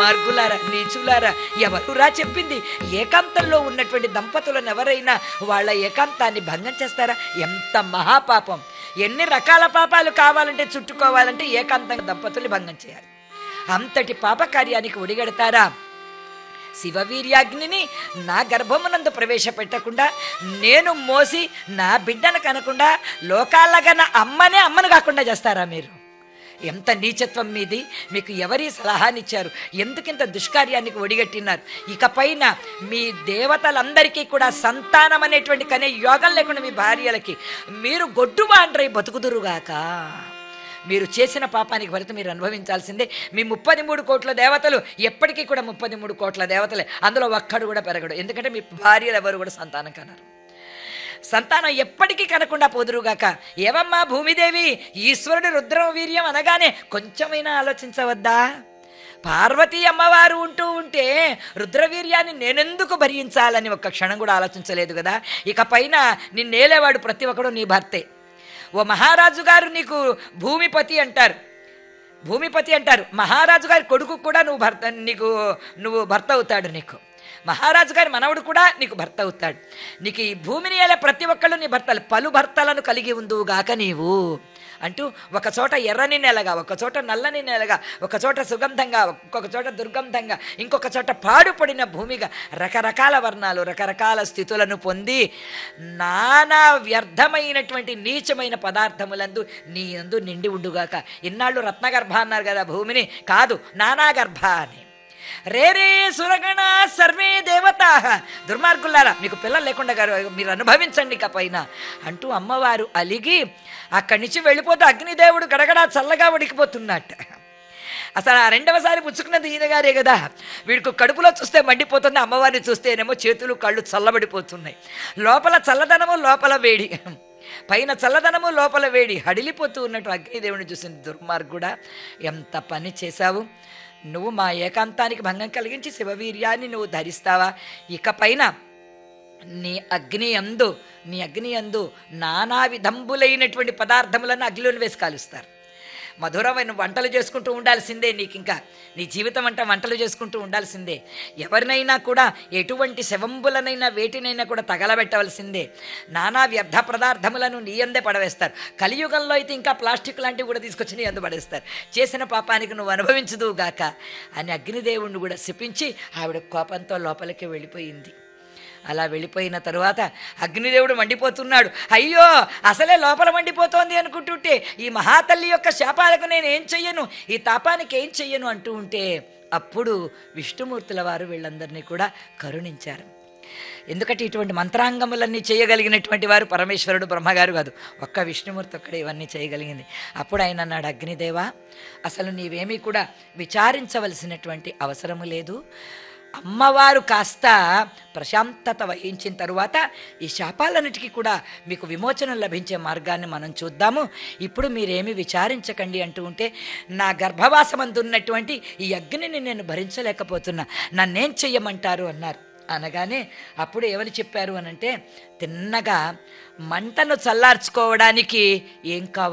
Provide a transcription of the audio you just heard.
దుర్మార్గులారా నీచులారా ఎవరురా చెప్పింది ఏకాంతంలో ఉన్నటువంటి దంపతులను ఎవరైనా వాళ్ళ ఏకాంతాన్ని భంగం చేస్తారా ఎంత మహాపాపం ఎన్ని రకాల పాపాలు కావాలంటే చుట్టుకోవాలంటే ఏకాంతంగా దంపతుల్ని భంగం చేయాలి అంతటి పాపకార్యానికి ఒడిగడతారా శివవీర్యాగ్నిని నా గర్భమునందు ప్రవేశపెట్టకుండా నేను మోసి నా బిడ్డను కనకుండా లోకాలగన అమ్మనే అమ్మను కాకుండా చేస్తారా మీరు ఎంత నీచత్వం మీది మీకు ఎవరి సలహానిచ్చారు ఎందుకింత దుష్కార్యానికి ఒడిగట్టినారు ఇకపైన మీ దేవతలందరికీ కూడా సంతానం అనేటువంటి కనే యోగం లేకుండా మీ భార్యలకి మీరు గొడ్డు బాండ్రై బతుకుదురుగాక మీరు చేసిన పాపానికి ఫలితం మీరు అనుభవించాల్సిందే మీ ముప్పది మూడు కోట్ల దేవతలు ఎప్పటికీ కూడా ముప్పది మూడు కోట్ల దేవతలే అందులో ఒక్కడు కూడా పెరగడు ఎందుకంటే మీ భార్యలు ఎవరు కూడా సంతానం కన్నారు సంతానం ఎప్పటికీ కనకుండా పోదురుగాక ఏవమ్మా భూమిదేవి ఈశ్వరుడి రుద్ర వీర్యం అనగానే కొంచెమైనా ఆలోచించవద్దా పార్వతీ అమ్మవారు ఉంటూ ఉంటే రుద్రవీర్యాన్ని నేనెందుకు భరించాలని ఒక్క క్షణం కూడా ఆలోచించలేదు కదా ఇక పైన నిన్నేలేవాడు ప్రతి ఒక్కడు నీ భర్తే ఓ మహారాజు గారు నీకు భూమిపతి అంటారు భూమిపతి అంటారు మహారాజు గారి కొడుకు కూడా నువ్వు భర్త నీకు నువ్వు భర్త అవుతాడు నీకు మహారాజు గారి మనవడు కూడా నీకు భర్త అవుతాడు నీకు ఈ భూమిని ఏలే ప్రతి ఒక్కళ్ళు నీ భర్తలు పలు భర్తలను కలిగి ఉందువుగాక నీవు అంటూ ఒక చోట ఎర్రని నెలగా ఒక చోట నల్లని నెలగా ఒక చోట సుగంధంగా ఒక్కొక్క చోట దుర్గంధంగా ఇంకొక చోట పాడుపడిన భూమిగా రకరకాల వర్ణాలు రకరకాల స్థితులను పొంది నానా వ్యర్థమైనటువంటి నీచమైన పదార్థములందు నీ యందు నిండి ఉండుగాక ఇన్నాళ్ళు రత్నగర్భ అన్నారు కదా భూమిని కాదు నానాగర్భ అని రే రే సురగణ సర్వే దేవత దుర్మార్గులారా మీకు పిల్లలు లేకుండా గారు మీరు అనుభవించండి ఇక పైన అంటూ అమ్మవారు అలిగి అక్కడి నుంచి వెళ్ళిపోతే అగ్నిదేవుడు గడగడా చల్లగా ఉడికిపోతున్నట్ట అసలు ఆ రెండవసారి పుచ్చుకున్నది ఈయన గారే కదా వీడికి కడుపులో చూస్తే మండిపోతుంది అమ్మవారిని చూస్తేనేమో చేతులు కళ్ళు చల్లబడిపోతున్నాయి లోపల చల్లదనము లోపల వేడి పైన చల్లదనము లోపల వేడి హడిలిపోతూ ఉన్నట్టు అగ్నిదేవుని చూసింది దుర్మార్గుడా ఎంత పని చేశావు నువ్వు మా ఏకాంతానికి భంగం కలిగించి శివవీర్యాన్ని నువ్వు ధరిస్తావా ఇక పైన నీ అగ్ని అందు నీ అగ్ని అందు నానా విధంబులైనటువంటి పదార్థములను అగ్నిలోని వేసి కాలుస్తారు మధురమైన వంటలు చేసుకుంటూ ఉండాల్సిందే నీకు ఇంకా నీ జీవితం అంతా వంటలు చేసుకుంటూ ఉండాల్సిందే ఎవరినైనా కూడా ఎటువంటి శవంబులనైనా వేటినైనా కూడా తగలబెట్టవలసిందే నానా వ్యర్థ పదార్థములను నీ అందే పడవేస్తారు కలియుగంలో అయితే ఇంకా ప్లాస్టిక్ లాంటివి కూడా తీసుకొచ్చి నీ అందు పడేస్తారు చేసిన పాపానికి నువ్వు అనుభవించదు గాక అని అగ్నిదేవుణ్ణి కూడా శపించి ఆవిడ కోపంతో లోపలికి వెళ్ళిపోయింది అలా వెళ్ళిపోయిన తరువాత అగ్నిదేవుడు మండిపోతున్నాడు అయ్యో అసలే లోపల మండిపోతోంది అనుకుంటుంటే ఈ మహాతల్లి యొక్క శాపాలకు నేను ఏం చెయ్యను ఈ తాపానికి ఏం చెయ్యను అంటూ ఉంటే అప్పుడు విష్ణుమూర్తుల వారు వీళ్ళందరినీ కూడా కరుణించారు ఎందుకంటే ఇటువంటి మంత్రాంగములన్నీ చేయగలిగినటువంటి వారు పరమేశ్వరుడు బ్రహ్మగారు కాదు ఒక్క విష్ణుమూర్తి ఒక్కడే ఇవన్నీ చేయగలిగింది అప్పుడు ఆయన అన్నాడు అగ్నిదేవా అసలు నీవేమీ కూడా విచారించవలసినటువంటి అవసరము లేదు అమ్మవారు కాస్త ప్రశాంతత వహించిన తరువాత ఈ శాపాలన్నిటికీ కూడా మీకు విమోచనం లభించే మార్గాన్ని మనం చూద్దాము ఇప్పుడు మీరేమి విచారించకండి అంటూ ఉంటే నా గర్భవాసమందున్నటువంటి ఈ అగ్నిని నేను భరించలేకపోతున్నా నన్నేం చెయ్యమంటారు అన్నారు అనగానే అప్పుడు ఏమని చెప్పారు అనంటే తిన్నగా మంటను చల్లార్చుకోవడానికి ఏం కావాలి